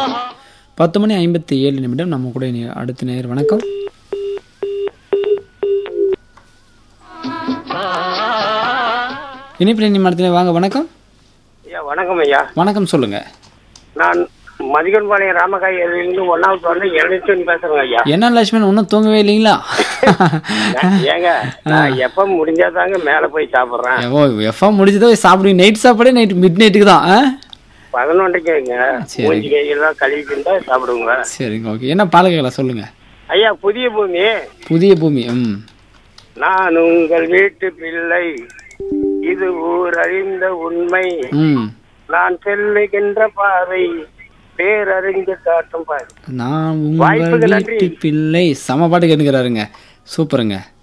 பத்து மணி ஐம்பத்தி ஏழு நிமிடம் நம்ம கூட இனி அடுத்த நேர் வணக்கம் இனிப்பில் நிமிடத்தில் வாங்க வணக்கம் ஐயா வணக்கம் ஐயா வணக்கம் சொல்லுங்க நான் மதிகன்பாளையம் ராமகாயிலிருந்து ஒன்னாவது வந்து எழுநூத்தி பேசுறேங்க ஐயா என்ன லட்சுமணன் இன்னும் தூங்கவே இல்லைங்களா ஏங்க நான் எப்ப முடிஞ்சாதாங்க மேல போய் சாப்பிடுறேன் ஓ எஃப்எம் முடிஞ்சதோ சாப்பிடுவீங்க நைட் சாப்பாடே நைட் மிட் நைட்டுக்கு தான் ஆ? பதினொன்றைக்குங்க சரி. மூஞ்சி கையெல்லாம் கழுவிட்டு தான் சாப்பிடுங்க சரிங்க ஓகே என்ன பாலகைகளா சொல்லுங்க ஐயா புதிய பூமி புதிய பூமி ம் நான் உங்கள் வீட்டு பிள்ளை இது ஊர் அறிந்த உண்மை ம் நான் செல்லுகின்ற பாதை பேரறிந்து காட்டும் பாதை நான் உங்கள் வாய்ப்புக்கு நன்றி. வீட்டு பிள்ளை சம பாட்டு கேட்டுக்கிறாருங்க சூப்பருங்க